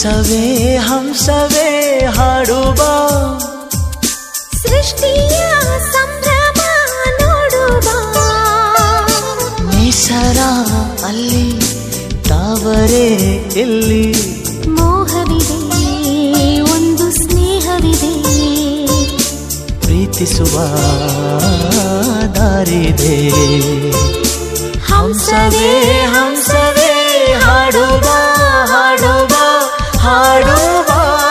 ಹಂಸವೇ ಹಂಸವೇ ಹಾಡುವ ಸೃಷ್ಟಿಯ ಸಂಭ್ರಮ ನೋಡುವ ನಿಸರ ಅಲ್ಲಿ ತಾವರೆ ಇಲ್ಲಿ ಮೋಹವಿದೆ ಒಂದು ಸ್ನೇಹವಿದೆ ಪ್ರೀತಿಸುವ ದಾರಿದೆ ಹಂಸವೇ ಹಂಸವೇ ಹಾಡುವ ಹಾಡುವ ಹಾಡುವ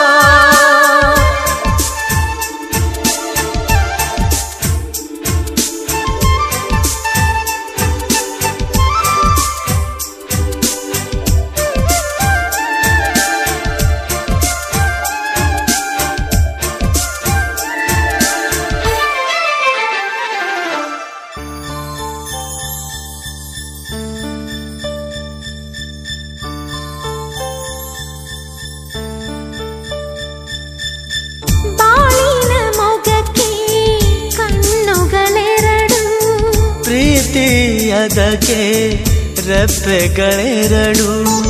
ಬಾಳಿನ ಮೊಗಕ್ಕೆ ಕಣ್ಣುಗಳೆರಡು ಪ್ರೀತಿಯದಕ್ಕೆ ರೆಪ್ಪೆಗಳೆರಡು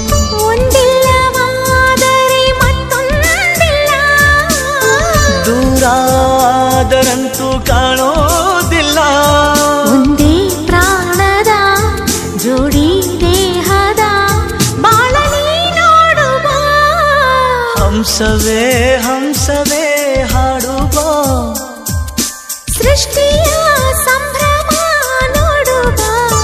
ಒಂದಿಲ್ಲವಾದರೆ ಮತ್ತೊಂದಿಲ್ಲ ದೂರಾದರಂತೂ ಕಾಣೋದಿಲ್ಲ ಒಂದೇ ಪ್ರಾಣದ ಜೋಡಿ ದೇಹದ ಬಾಳಲಿ ನೋಡುವ ಹಂಸವೇ ಹಂಸವೇ ಹಾಡುವ ಸೃಷ್ಟಿಯ ಸಂಭ್ರಮ ನೋಡುವ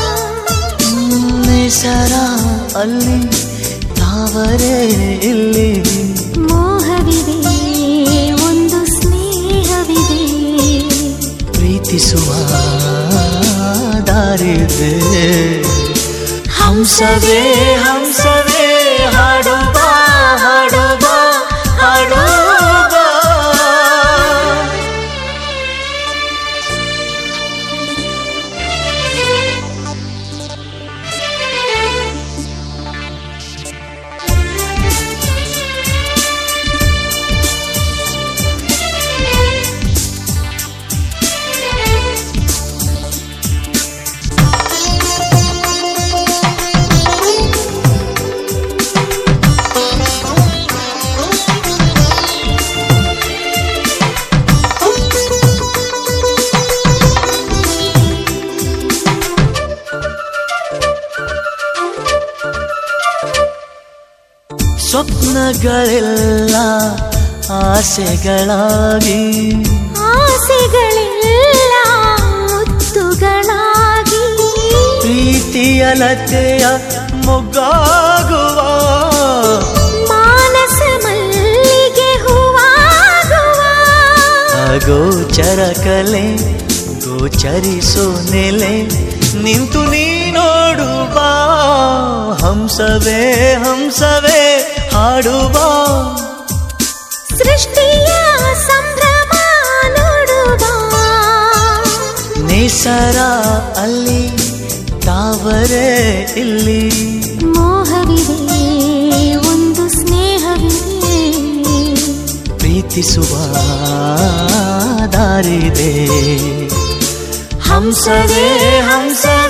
ನಿಸರ ಅಲ್ಲಿ ತಾವರೆ ಇಲ್ಲಿ ಮೋಹವಿದೆ ಒಂದು ಸ್ನೇಹವಿದೆ ಪ್ರೀತಿಸುವ ದಾರಿದೆ ಹಂಸವೇ ಹಂಸವೇ ಹಾಡುವ ಹಾಡುವ ಹಾಡುವ ಸ್ವಪ್ನಗಳೆಲ್ಲ ಆಸೆಗಳಾಗಿ ಆಸೆಗಳೆಲ್ಲ ಮುತ್ತುಗಳಾಗಿ ಪ್ರೀತಿಯ ಲತೆಯ ಮೊಗ್ಗಾಗುವ ಮಾನಸ ಮಲ್ಲಿಗೆ ಹೂವಾಗುವ ಅಗೋಚರ ಕಲೆ ಗೋಚರಿಸೋ ನೆಲೆ ನಿಂತು ನೀ ನೋಡುವ ಹಂಸವೇ ಹಂಸವೇ ಹಾಡುವ ಸೃಷ್ಟಿಯ ಸಂಭ್ರಮ ನೋಡುವ ನಿಸರ ಅಲ್ಲಿ ತಾವರೆ ಇಲ್ಲಿ ಮೋಹವಿದೆ ಒಂದು ಸ್ನೇಹವಿದೆ ಪ್ರೀತಿಸುವ ದಾರಿದೆ ಹಂಸವೇ ಹಂಸವೇ